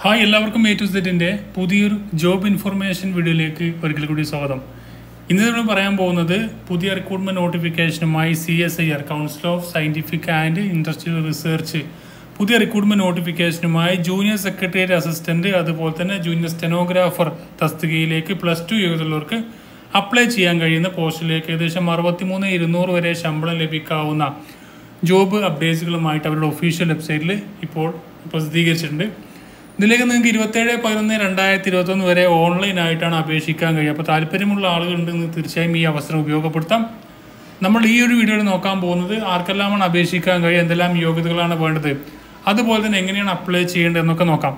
hi എല്ലാവർക്കും A to സെറ്റിൻ്റെ പുതിയൊരു ജോബ് ഇൻഫർമേഷൻ വീഡിയോയിലേക്ക് ഒരിക്കൽ കൂടി സ്വാഗതം ഇന്ന് നമ്മൾ പറയാൻ പോകുന്നത് പുതിയ റിക്രൂട്ട്മെന്റ് നോട്ടിഫിക്കേഷനുമായി C S I R council of scientific and industrial research പുതിയ റിക്രൂട്ട്മെന്റ് നോട്ടിഫിക്കേഷനുമായി ജൂനിയർ സെക്രട്ടേറിയറ്റ് അസിസ്റ്റന്റ് അതുപോലെ തന്നെ ജൂനിയർ സ്റ്റെനോഗ്രാഫർ തസ്തികയിലേക്ക് പ്ലസ് ടു യോഗ്യതയുള്ളവർക്ക് അപ്ലൈ ചെയ്യാൻ കഴിയുന്ന പോസ്റ്റിലേക്ക് ഏകദേശം അറുപത്തിമൂന്ന് ഇരുന്നൂറ് വരെ ശമ്പളം ലഭിക്കാവുന്ന ജോബ് അപ്ഡേറ്റ്സുകളുമായിട്ട് അവരുടെ ഒഫീഷ്യൽ വെബ്സൈറ്റിൽ ഇപ്പോൾ പ്രസിദ്ധീകരിച്ചിട്ടുണ്ട് ഇതിലേക്ക് നിങ്ങൾക്ക് ഇരുപത്തേഴ് പതിനൊന്ന് രണ്ടായിരത്തി ഇരുപത്തൊന്ന് വരെ ഓൺലൈൻ ആയിട്ടാണ് അപേക്ഷിക്കാൻ കഴിയുക അപ്പോൾ താല്പര്യമുള്ള ആളുകളുണ്ടെന്ന് തീർച്ചയായും ഈ അവസരം ഉപയോഗപ്പെടുത്താം നമ്മൾ ഈ ഒരു വീഡിയോയിൽ നോക്കാൻ പോകുന്നത് ആർക്കെല്ലാമാണ് അപേക്ഷിക്കാൻ കഴിയുക എന്തെല്ലാം യോഗ്യതകളാണ് വേണ്ടത് അതുപോലെ തന്നെ എങ്ങനെയാണ് അപ്ലൈ ചെയ്യേണ്ടത് എന്നൊക്കെ നോക്കാം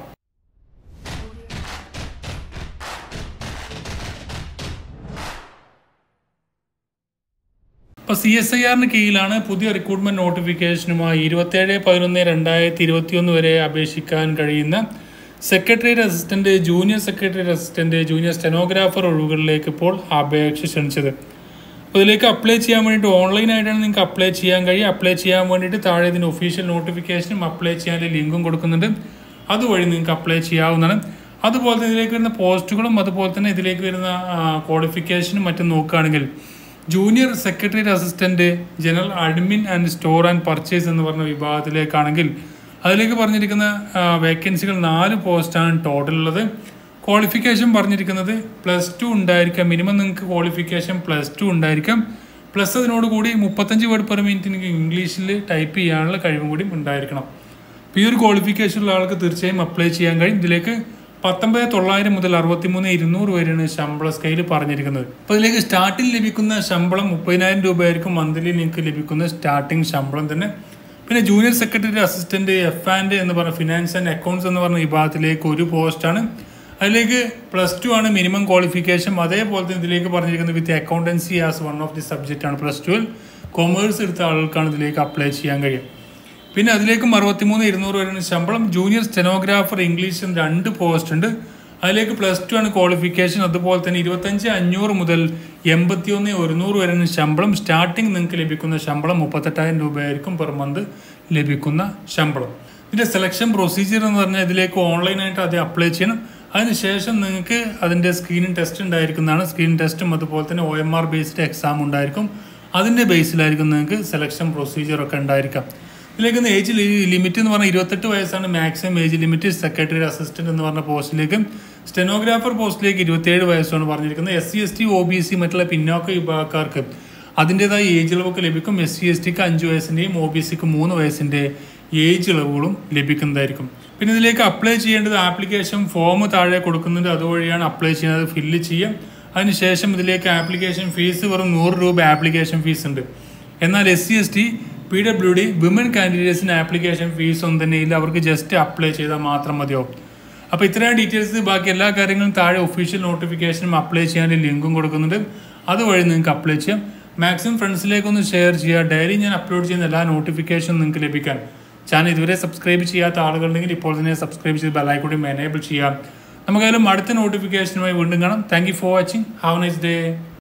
ഇപ്പോൾ സി എസ് ഐ ആറിന് കീഴിലാണ് പുതിയ റിക്രൂട്ട്മെന്റ് നോട്ടിഫിക്കേഷനുമായി ഇരുപത്തേഴ് പതിനൊന്ന് രണ്ടായിരത്തി ഇരുപത്തിയൊന്ന് വരെ അപേക്ഷിക്കാൻ കഴിയുന്ന secretariat assistant junior secretariat assistant junior stenographer ഒഴിവുകളിലേക്ക് ഇപ്പോൾ അപേക്ഷ ക്ഷണിച്ചത് അപ്പോൾ ഇതിലേക്ക് അപ്ലൈ ചെയ്യാൻ വേണ്ടിയിട്ട് ഓൺലൈനായിട്ടാണ് നിങ്ങൾക്ക് അപ്ലൈ ചെയ്യാൻ കഴിയും അപ്ലൈ ചെയ്യാൻ വേണ്ടിയിട്ട് താഴെ ഇതിന് ഒഫീഷ്യൽ നോട്ടിഫിക്കേഷനും അപ്ലൈ ചെയ്യാനുള്ള ലിങ്കും കൊടുക്കുന്നുണ്ട് അതുവഴി നിങ്ങൾക്ക് അപ്ലൈ ചെയ്യാവുന്നതാണ് അതുപോലെ തന്നെ ഇതിലേക്ക് വരുന്ന പോസ്റ്റുകളും അതുപോലെ തന്നെ ഇതിലേക്ക് വരുന്ന ക്വാളിഫിക്കേഷനും മറ്റും നോക്കുകയാണെങ്കിൽ junior secretary assistant general admin and store and purchase എന്ന് പറഞ്ഞ വിഭാഗത്തിലേക്കാണെങ്കിൽ അതിലേക്ക് പറഞ്ഞിരിക്കുന്ന വേക്കൻസികൾ നാല് പോസ്റ്റാണ് ടോട്ടൽ ഉള്ളത് ക്വാളിഫിക്കേഷൻ പറഞ്ഞിരിക്കുന്നത് പ്ലസ് ടു ഉണ്ടായിരിക്കാം മിനിമം നിങ്ങൾക്ക് ക്വാളിഫിക്കേഷൻ പ്ലസ് ടു ഉണ്ടായിരിക്കാം പ്ലസ് അതിനോട് കൂടി മുപ്പത്തഞ്ച് വേർഡ് പെർ മിനിറ്റ് നിങ്ങൾക്ക് ഇംഗ്ലീഷിൽ ടൈപ്പ് ചെയ്യാനുള്ള കഴിവും കൂടി ഉണ്ടായിരിക്കണം അപ്പോൾ ഈ ഒരു ക്വാളിഫിക്കേഷൻ ഉള്ള ആൾക്ക് തീർച്ചയായും അപ്ലൈ ചെയ്യാൻ കഴിയും ഇതിലേക്ക് പത്തൊമ്പത് തൊള്ളായിരം മുതൽ അറുപത്തിമൂന്ന് ഇരുന്നൂറ് വരെയാണ് ശമ്പള സ്കെയിൽ പറഞ്ഞിരിക്കുന്നത് അപ്പോൾ ഇതിലേക്ക് സ്റ്റാർട്ടിൽ ലഭിക്കുന്ന ശമ്പളം മുപ്പതിനായിരം രൂപയായിരിക്കും മന്ത്ലി നിങ്ങൾക്ക് ലഭിക്കുന്ന സ്റ്റാർട്ടിംഗ് ശമ്പളം തന്നെ പിന്നെ junior secretary assistant F and എന്ന് പറഞ്ഞ ഫിനാൻസ് ആൻഡ് അക്കൗണ്ട്സ് എന്ന് പറഞ്ഞ വിഭാഗത്തിലേക്ക് ഒരു പോസ്റ്റാണ് അതിലേക്ക് പ്ലസ് ടു ആണ് മിനിമം ക്വാളിഫിക്കേഷൻ അതേപോലെ തന്നെ ഇതിലേക്ക് പറഞ്ഞിരിക്കുന്നത് with accountancy as one of the subject ആണ് പ്ലസ് ടുവിൽ കൊമേഴ്സ് എടുത്ത ആളുകൾക്കാണ് ഇതിലേക്ക് അപ്ലൈ ചെയ്യാൻ കഴിയും പിന്നെ അതിലേക്കും അറുപത്തിമൂന്ന് ഇരുന്നൂറ് വരുന്ന ശമ്പളം ജൂനിയർ സ്റ്റെനോഗ്രാഫർ ഇംഗ്ലീഷ് രണ്ട് പോസ്റ്റ് ഉണ്ട് അതിലേക്ക് പ്ലസ് ടു ആണ് ക്വാളിഫിക്കേഷൻ അതുപോലെ തന്നെ ഇരുപത്തഞ്ച് അഞ്ഞൂറ് മുതൽ എൺപത്തിയൊന്ന് ഒരുന്നൂറ് വരുന്ന ശമ്പളം സ്റ്റാർട്ടിങ് നിങ്ങൾക്ക് ലഭിക്കുന്ന ശമ്പളം മുപ്പത്തെട്ടായിരം രൂപയായിരിക്കും പെർ മന്ത് ലഭിക്കുന്ന ശമ്പളം ഇതിൻ്റെ സെലക്ഷൻ പ്രൊസീജിയർ എന്ന് പറഞ്ഞാൽ ഇതിലേക്ക് ഓൺലൈനായിട്ട് അത് അപ്ലൈ ചെയ്യണം അതിനുശേഷം നിങ്ങൾക്ക് അതിൻ്റെ സ്ക്രീനിങ് ടെസ്റ്റ് ഉണ്ടായിരിക്കുന്നതാണ് സ്ക്രീൻ ടെസ്റ്റും അതുപോലെ തന്നെ O M R based exam ഉണ്ടായിരിക്കും അതിൻ്റെ ബേസിലായിരിക്കും നിങ്ങൾക്ക് സെലക്ഷൻ പ്രൊസീജിയർ ഒക്കെ ഉണ്ടായിരിക്കാം ഇതിലേക്ക് ഏജ് ലിമിറ്റ് എന്ന് പറഞ്ഞാൽ ഇരുപത്തെട്ട് വയസ്സാണ് maximum age limit secretary assistant എന്ന് പറഞ്ഞ പോസ്റ്റിലേക്ക് സ്റ്റെനോഗ്രാഫർ പോസ്റ്റിലേക്ക് ഇരുപത്തിയേഴ് വയസ്സാണ് പറഞ്ഞിരിക്കുന്നത് S C S T O B C മറ്റുള്ള പിന്നോക്ക വിഭാഗക്കാർക്ക് അതിൻ്റെതായ ഏജ് ഇളവൊക്കെ ലഭിക്കും എസ് സി എസ് ടിക്ക് അഞ്ച് വയസ്സിൻ്റെയും ഒ ബി സിക്ക് മൂന്ന് വയസ്സിൻ്റെ ഏജ് ഇളവുകളും ലഭിക്കുന്നതായിരിക്കും പിന്നെ ഇതിലേക്ക് അപ്ലൈ ചെയ്യേണ്ടത് ആപ്ലിക്കേഷൻ ഫോം താഴെ കൊടുക്കുന്നുണ്ട് അതുവഴിയാണ് അപ്ലൈ ചെയ്യുന്നത് ഫില്ല് ചെയ്യാം അതിനുശേഷം ഇതിലേക്ക് ആപ്ലിക്കേഷൻ ഫീസ് വെറും നൂറ് രൂപ ആപ്ലിക്കേഷൻ ഫീസ് ഉണ്ട് എന്നാൽ S C S T P W D women കാൻഡിഡേറ്റ്സിന് ആപ്ലിക്കേഷൻ ഫീസ് ഒന്നും തന്നെ ഇല്ല അവർക്ക് ജസ്റ്റ് അപ്ലൈ ചെയ്താൽ മാത്രം മതിയാവും അപ്പോൾ ഇത്രയും ഡീറ്റെയിൽസ് ബാക്കി എല്ലാ കാര്യങ്ങളും താഴെ ഒഫീഷ്യൽ നോട്ടിഫിക്കേഷനും അപ്ലൈ ചെയ്യാൻ ലിങ്കും കൊടുക്കുന്നുണ്ട് അതുവഴി നിങ്ങൾക്ക് അപ്ലൈ ചെയ്യാം മാക്സിമം ഫ്രണ്ട്സിലേക്കൊന്ന് ഷെയർ ചെയ്യുക ഡെയിലി ഞാൻ അപ്ലോഡ് ചെയ്യുന്ന എല്ലാ നോട്ടിഫിക്കേഷനും നിങ്ങൾക്ക് ലഭിക്കാൻ ചാനൽ ഇതുവരെ സബ്സ്ക്രൈബ് ചെയ്യാത്ത ആളുകളുണ്ടെങ്കിൽ ഇപ്പോൾ തന്നെ സബ്സ്ക്രൈബ് ചെയ്ത് ബെല്ലൈക്കൂടി എനേബിൾ ചെയ്യാം നമുക്കായാലും അടുത്ത നോട്ടിഫിക്കേഷനുമായി വീണ്ടും കാണാം thank you for watching have nice day